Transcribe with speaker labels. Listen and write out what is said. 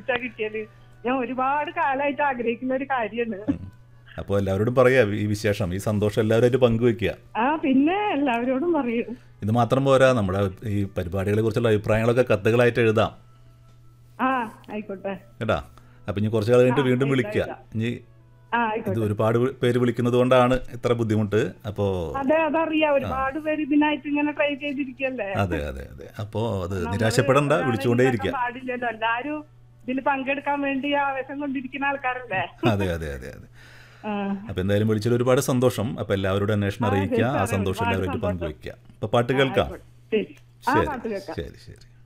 Speaker 1: വിളിച്ചാ കിട്ടിയത് ഞാൻ ഒരുപാട് കാലമായിട്ട് ആഗ്രഹിക്കുന്ന ഒരു കാര്യമാണ്
Speaker 2: അപ്പോൾ എല്ലാവരോടും പറയാ ഈ വിശേഷം ഈ സന്തോഷം എല്ലാവരുമായിട്ട് പങ്കുവെക്കുക
Speaker 1: ആ പിന്നെ എല്ലാവരോടും പറയും
Speaker 2: ഇത് മാത്രം പോരാ നമ്മുടെ ഈ പരിപാടികളെ കുറിച്ചുള്ള അഭിപ്രായങ്ങളൊക്കെ കത്തുകളായിട്ട് എഴുതാം
Speaker 1: ആ ആയിക്കോട്ടെ
Speaker 2: കേട്ടാ അപ്പം ഇനി കുറച്ച് കാലം കഴിഞ്ഞിട്ട് വീണ്ടും വിളിക്കുക ഇനി
Speaker 1: ആ
Speaker 2: ഇത്
Speaker 1: ആയിക്കോട്ടെ
Speaker 2: ഒരുപാട് പേര് വിളിക്കുന്നത് കൊണ്ടാണ് ഇത്ര ബുദ്ധിമുട്ട് അപ്പോൾ
Speaker 1: അതെ അതറിയാം ഒരുപാട് പേര് ഇതിനായിട്ട് ഇങ്ങനെ ട്രൈ ചെയ്തിരിക്കല്ലേ
Speaker 2: അതെ അതെ അതെ അപ്പോൾ അത് നിരാശപ്പെടണ്ട
Speaker 1: ഒരാളെ
Speaker 2: വിളിച്ചുകൊണ്ടേയിരിക്കുക
Speaker 1: ഇതാക്കാൻ പാടില്ലല്ലോ എല്ലാരും ഇതിൽ പങ്കെടുക്കാൻ വേണ്ടി ആവേശം കൊണ്ടിരിക്കുന്ന ആൾക്കാരല്ലേ
Speaker 2: അതെ അതെ അതെ അതെ
Speaker 1: ആ,
Speaker 2: അപ്പോൾ എന്തായാലും വിളിച്ചതിൽ ഒരുപാട് സന്തോഷം അപ്പോൾ എല്ലാവരോടും അന്വേഷണം അറിയിക്കുക ആ
Speaker 1: സാറേ,
Speaker 2: സന്തോഷം
Speaker 1: ഒരുപാട്
Speaker 2: എല്ലാവരുമായിട്ട്
Speaker 1: സന്തോഷം.
Speaker 2: പങ്കുവയ്ക്കുക അപ്പോൾ പാട്ട് കേൾക്കാം
Speaker 1: ശരി ആ
Speaker 2: ശരി
Speaker 1: പാട്ട് കേൾക്കാം
Speaker 2: ശരി ശരി